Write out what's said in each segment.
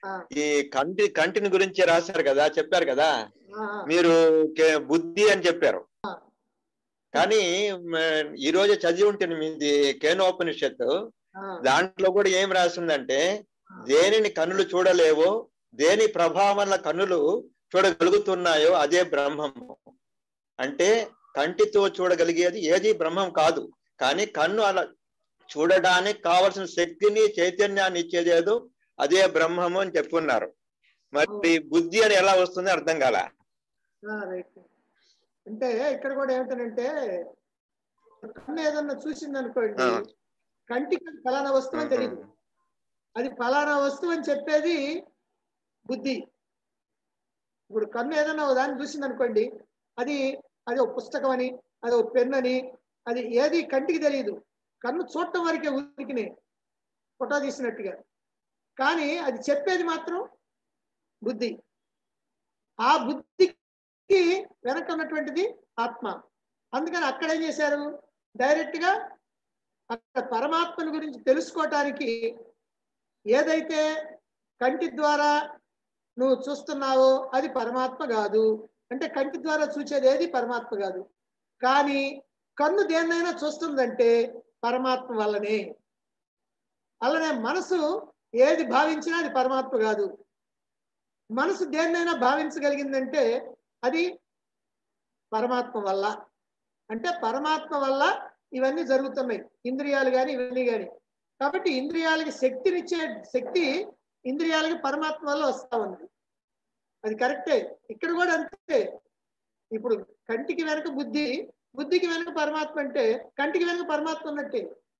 ఆ, ఈ కంటి కంటిని గురించి రాశారు కదా చెప్పారు కదా ఆ, ఆ. మీరు కే- బుద్ధి అని చెప్పారు కానీ మ, ఈ రోజు చదివి ఉంటుంది మీది కేనోపనిషత్తు ఆ, దాంట్లో కూడా ఏం రాసిందంటే దేనిని కన్నులు చూడలేవో దేని ప్రభావం వల్ల కన్నులు చూడగలుగుతున్నాయో అదే బ్రహ్మము అంటే కంటితో చూడగలిగేది ఏది బ్రహ్మం కాదు కానీ కన్ను అలా చూడడానికి కావలసిన శక్తిని చైతన్యాన్ని ఇచ్చేది ఏదో అదే బ్రహ్మము అని చెప్పున్నారు మరి బుద్ధి అని ఎలా వస్తుంది అర్థం కాల ఆ, రైట్ అంటే ఇక్కడ కూడా ఏమిటనంటే కన్ను ఏదన్నా చూసింది అనుకోండి ఆ. కంటికి అది ఫలానా వస్తువు అని తెలియదు అది ఫలానా వస్తువు అని చెప్పేది బుద్ధి ఇప్పుడు కన్ను ఏదన్నా ఒక దాన్ని చూసింది అనుకోండి అది అది ఒక పుస్తకం అని అది ఒక పెన్ అని అది ఏది కంటికి తెలియదు కన్ను చూడటం వరకే ఊరికినే ఫోటో తీసినట్టుగా కానీ అది చెప్పేది మాత్రం బుద్ధి ఆ బుద్ధికి వెనక ఉన్నటువంటిది ఆత్మ అందుకని అక్కడ ఏం చేశారు డైరెక్ట్ గా అక్కడ పరమాత్మని గురించి తెలుసుకోవటానికి ఏదైతే కంటి ద్వారా నువ్వు చూస్తున్నావో అది పరమాత్మ కాదు అంటే కంటి ద్వారా చూసేది ఏది పరమాత్మ కాదు కానీ కన్ను దేన్నైనా చూస్తుందంటే పరమాత్మ వల్లనే అలానే మనసు ఏది భావించినా అది పరమాత్మ కాదు మనసు దేన్నైనా భావించగలిగిందంటే అది పరమాత్మ వల్ల అంటే పరమాత్మ వల్ల ఇవన్నీ జరుగుతున్నాయి ఇంద్రియాలు కానీ ఇవన్నీ కానీ కాబట్టి ఇంద్రియాలకి శక్తినిచ్చే శక్తి ఇంద్రియాలకి పరమాత్మ వల్ల వస్తా ఉంది అది కరెక్టే ఇక్కడ కూడా అంతే ఇప్పుడు కంటికి వెనక బుద్ధి బుద్ధికి వెనక పరమాత్మ అంటే కంటికి వెనక పరమాత్మ ఉన్నట్టే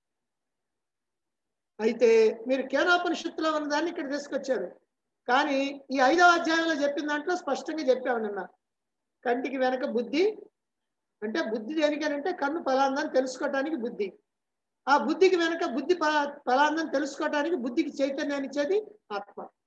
అయితే మీరు కేనాపనిషత్తులో ఉన్న దాన్ని ఇక్కడ తీసుకొచ్చారు కానీ ఈ ఐదవ అధ్యాయంలో చెప్పిన దాంట్లో స్పష్టంగా చెప్పాము నిన్న కంటికి వెనక బుద్ధి అంటే బుద్ధి దేనికనంటే కన్ను ఫలాందని తెలుసుకోవటానికి బుద్ధి ఆ బుద్ధికి వెనక బుద్ధి ఫలా- ఫలాందని తెలుసుకోవటానికి బుద్ధికి చైతన్యాన్ని ఇచ్చేది ఆత్మ